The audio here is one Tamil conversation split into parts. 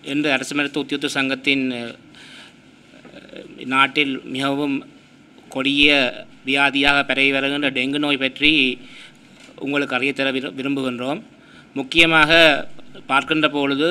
இன்று அரசு மருத்துவ உத்தியோக சங்கத்தின் அஹ், நாட்டில் மிகவும் கொடிய வியாதியாக பரவி வருகின்ற டெங்கு நோய் பற்றி உங்களுக்கு அறியத்தர விரு விரும்புகின்றோம் முக்கியமாக பார்க்கின்ற பொழுது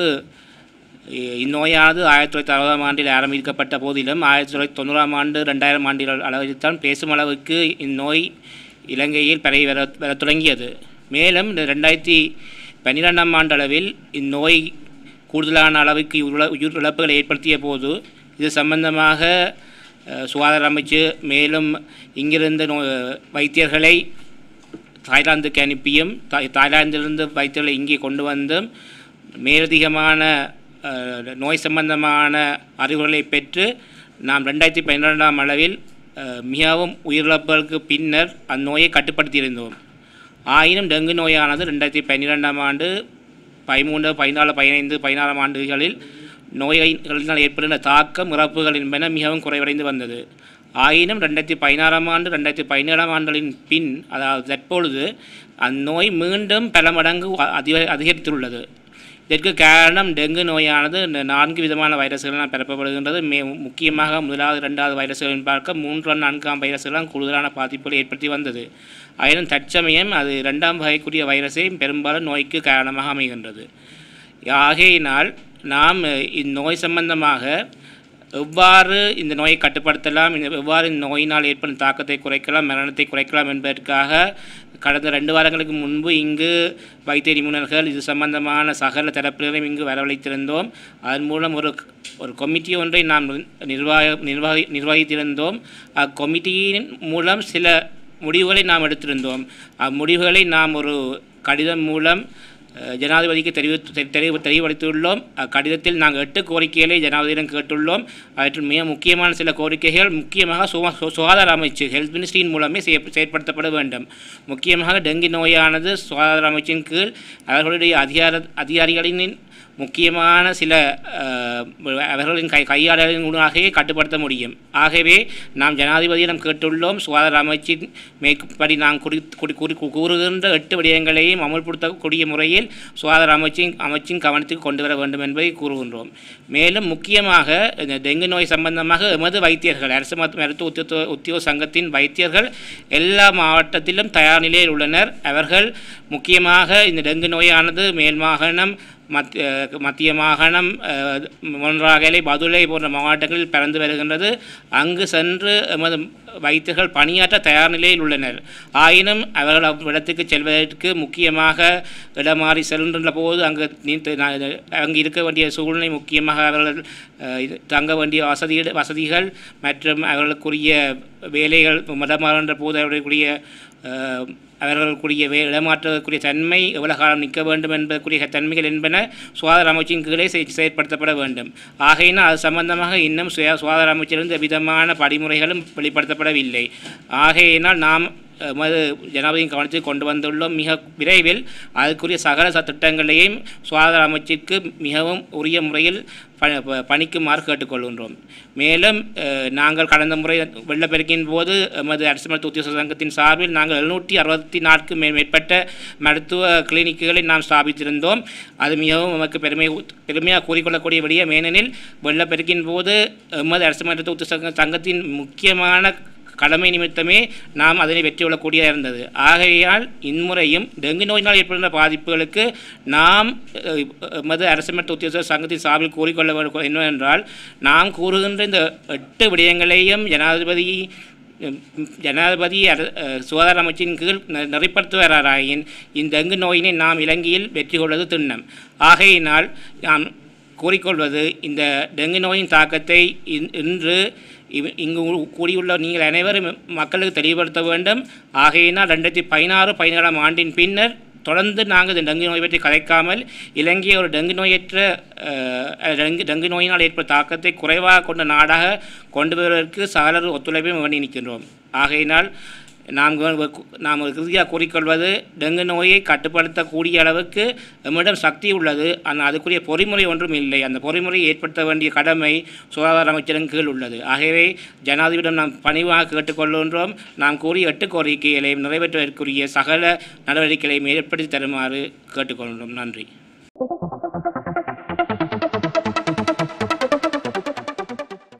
இ- இந்நோயானது ஆயிரத்தி தொள்ளாயிரத்தி அறுபதாம் ஆண்டில் ஆரம்பிக்கப்பட்ட போதிலும் ஆயிரத்தி தொள்ளாயிரத்தி தொண்ணூறாம் ஆண்டு ரெண்டாயிரம் ஆண்டில் அளவில் தான் பேசும் அளவுக்கு இந்நோய் இலங்கையில் பரவி வர வர தொடங்கியது மேலும் இந்த ரெண்டாயிரத்தி பன்னிரெண்டாம் ஆண்டு அளவில் இந்நோய் கூடுதலான அளவுக்கு உயிரிழ- உயிரிழப்புகளை ஏற்படுத்திய போது இது சம்பந்தமாக அஹ், சுகாதார அமைச்சு மேலும் இங்கிருந்த நோ வைத்தியர்களை தாய்லாந்துக்கு அனுப்பியும் தாய் தாய்லாந்திலிருந்து வைத்தியர்களை இங்கே கொண்டு வந்தும் மேலதிகமான அஹ், நோய் சம்பந்தமான அறிவுரைகளை பெற்று நாம் ரெண்டாயிரத்தி பன்னிரெண்டாம் அளவில் அஹ், மிகவும் உயிரிழப்புகளுக்கு பின்னர் அந்நோயை கட்டுப்படுத்தியிருந்தோம் ஆயினும் டெங்கு நோயானது ரெண்டாயிரத்தி பன்னிரெண்டாம் ஆண்டு பதிமூன்று பதினாலு பதினைந்து பதினாறாம் ஆண்டுகளில் நோய்களினால் ஏற்படுகின்ற தாக்கம் இறப்புகள் என்பன மிகவும் குறைவடைந்து வந்தது ஆயினும் ரெண்டாயிரத்தி பதினாறாம் ஆண்டு ரெண்டாயிரத்தி பதினேழாம் ஆண்டுகளின் பின் அதாவது தற்பொழுது அந்நோய் மீண்டும் பல மடங்கு அ- அதிக அதிகரித்துள்ளது இதற்கு காரணம் டெங்கு நோயானது இந்த நான்கு விதமான வைரஸ்களால் பரப்பப்படுகின்றது மே முக்கியமாக முதலாவது இரண்டாவது வைரஸ்களின் பார்க்க மூன்றாம் நான்காம் வைரஸ்களால் கூடுதலான பாதிப்புகளை ஏற்படுத்தி வந்தது ஆயினும் தற்சமயம் அது இரண்டாம் வகைக்குரிய வைரஸே பெரும்பாலும் நோய்க்கு காரணமாக அமைகின்றது ஆகையினால் நாம் இந்நோய் சம்பந்தமாக எவ்வாறு இந்த நோயை கட்டுப்படுத்தலாம் இந்த எவ்வாறு இந்த நோயினால் ஏற்படும் தாக்கத்தை குறைக்கலாம் மரணத்தை குறைக்கலாம் என்பதற்காக கடந்த ரெண்டு வாரங்களுக்கு முன்பு இங்கு வைத்திய நிபுணர்கள் இது சம்பந்தமான சகல தரப்பினரையும் இங்கு வரவழைத்திருந்தோம் அதன் மூலம் ஒரு ஒரு கமிட்டி ஒன்றை நாம் நிர்வாக நிர்வாகி நிர்வகித்திருந்தோம் அக்கொமிட்டியின் மூலம் சில முடிவுகளை நாம் எடுத்திருந்தோம் அம்முடிவுகளை நாம் ஒரு கடிதம் மூலம் அஹ், ஜனாதிபதிக்கு தெரிவித்து தெரி- தெரி- தெளிவளித்துள்ளோம் அக்கடிதத்தில் நாங்கள் எட்டு கோரிக்கைகளை ஜனாதிபதியிடம் கேட்டுள்ளோம் அவற்றில் மிக முக்கியமான சில கோரிக்கைகள் முக்கியமாக சுகா சு- சுகாதார அமைச்சு ஹெல்த் மினிஸ்ட்ரியின் மூலமே செய்ய செயற்படுத்தப்பட வேண்டும் முக்கியமாக டெங்கு நோயானது சுகாதார அமைச்சின் கீழ் அவர்களுடைய அதிகார அதிகாரிகளின் முக்கியமான சில அஹ், அவர்களின் கை கையாளர்களின் ஊடாகவே கட்டுப்படுத்த முடியும் ஆகவே நாம் ஜனாதிபதியிடம் கேட்டுள்ளோம் சுகாதார அமைச்சின் மேற்படி நாம் குறி குறி குறி கூறுகின்ற எட்டு விடயங்களையும் அமல்படுத்தக்கூடிய முறையில் சுகாதார அமைச்சின் அமைச்சின் கவனத்துக்கு கொண்டு வர வேண்டும் என்பதை கூறுகின்றோம் மேலும் முக்கியமாக இந்த டெங்கு நோய் சம்பந்தமாக எமது வைத்தியர்கள் அரசு மருத்துவ மருத்துவ உத்தியோக உத்தியோக சங்கத்தின் வைத்தியர்கள் எல்லா மாவட்டத்திலும் தயார் நிலையில் உள்ளனர் அவர்கள் முக்கியமாக இந்த டெங்கு நோயானது மேல் மாகாணம் மத்திய மத்திய மாகாணம் அஹ், மொன்றாகலை பதுளை போன்ற மாவட்டங்களில் பறந்து வருகின்றது அங்கு சென்று எமது வைத்தியர்கள் பணியாற்ற தயார் நிலையில் உள்ளனர் ஆயினும் அவர்கள் அவ்விடத்துக்கு செல்வதற்கு முக்கியமாக இடமாறி செல்கின்ற போது அங்கு நீ- நா- அங்கு இருக்க வேண்டிய சூழ்நிலை முக்கியமாக அவர்கள் அஹ், இது தங்க வேண்டிய வசதி வசதிகள் மற்றும் அவர்களுக்குரிய வேலைகள் இடமாறுகின்ற போது அவர்களுக்குரிய அஹ், அவர்களுக்குரிய வே இடமாற்றக்கூடிய தன்மை எவ்வளவு காலம் நிற்க வேண்டும் என்பதற்குரிய தன்மைகள் என்பன சுகாதார அமைச்சின் கீழே செய்- செயற்படுத்தப்பட வேண்டும் ஆகையினால் அது சம்பந்தமாக இன்னும் சுய சுகாதார அமைச்சிலிருந்து விதமான படிமுறைகளும் வெளிப்படுத்தப்படவில்லை ஆகையினால் நாம் எமது ஜனாதிபதியின் கவனத்தில் கொண்டு வந்துள்ளோம் மிக விரைவில் அதுக்குரிய சகல ச- திட்டங்களையும் சுகாதார அமைச்சிற்கு மிகவும் உரிய முறையில் ப ப- பணிக்குமாறு கேட்டுக்கொள்கின்றோம் மேலும் அஹ், நாங்கள் கடந்த முறை வெள்ளப்பெருக்கின் போது எமது அரசு மருத்துவ உத்தியோக சங்கத்தின் சார்பில் நாங்கள் எழுநூற்றி அறுபத்தி நான்கு மே மேற்பட்ட மருத்துவ கிளினிக்குகளை நாம் ஸ்தாபித்திருந்தோம் அது மிகவும் நமக்கு பெருமை பெருமையாக கூறிக்கொள்ளக்கூடிய விடயம் ஏனெனில் வெள்ளப்பெருக்கின் போது எமது அரசு மருத்துவ உத்தியோக சங்க சங்கத்தின் முக்கியமான கடமை நிமித்தமே நாம் அதனை வெற்றி கொள்ளக்கூடியதாக இருந்தது ஆகையால் இம்முறையும் டெங்கு நோயினால் ஏற்படுகின்ற பாதிப்புகளுக்கு நாம் அஹ், எமது அரசு மருத்துவ உத்தியோக சங்கத்தின் சார்பில் கூறிக்கொள்ள வேண்டும் என்னவென்றால் நாம் கூறுகின்ற இந்த எட்டு விடயங்களையும் ஜனாதிபதி உம், ஜனாதிபதி அர- அஹ், சுகாதார அமைச்சின் கீழ் நெ- நெறிப்படுத்துவாராயின் இந்த டெங்கு நோயினை நாம் இலங்கையில் வெற்றி கொள்வது திண்ணம் ஆகையினால் நாம் கூறிக்கொள்வது இந்த டெங்கு நோயின் தாக்கத்தை இன்- இன்று இவ்- இங்கு உ- கூடியுள்ள நீங்கள் அனைவரும் மக்களுக்கு தெளிவுபடுத்த வேண்டும் ஆகையினால் ரெண்டாயிரத்தி பதினாறு பதினேழாம் ஆண்டின் பின்னர் தொடர்ந்து நாங்கள் இந்த டெங்கு நோய் பற்றி கதைக்காமல் இலங்கையை ஒரு டெங்கு நோயற்ற அஹ், டெங்கு டெங்கு நோயினால் ஏற்பட்ட தாக்கத்தை குறைவாக கொண்ட நாடாக கொண்டு வருவதற்கு சகலர் ஒத்துழைப்பை வேண்டி நிற்கின்றோம் ஆகையினால் நாம் கு- நாம் இறுதியாக கூறிக்கொள்வது டெங்கு நோயை கட்டுப்படுத்தக்கூடிய அளவுக்கு நம்மிடம் சக்தி உள்ளது ஆனால் அதுக்குரிய பொறிமுறை ஒன்றும் இல்லை அந்த பொறிமுறையை ஏற்படுத்த வேண்டிய கடமை சுகாதார அமைச்சரின் கீழ் உள்ளது ஆகவே ஜனாதிபதியிடம் நாம் பணிவாக கேட்டுக்கொள்கின்றோம் நாம் கூறிய எட்டு கோரிக்கைகளையும் நிறைவேற்றுவதற்குரிய சகல நடவடிக்கைகளையும் ஏற்படுத்தி தருமாறு கேட்டுக்கொள்கின்றோம் நன்றி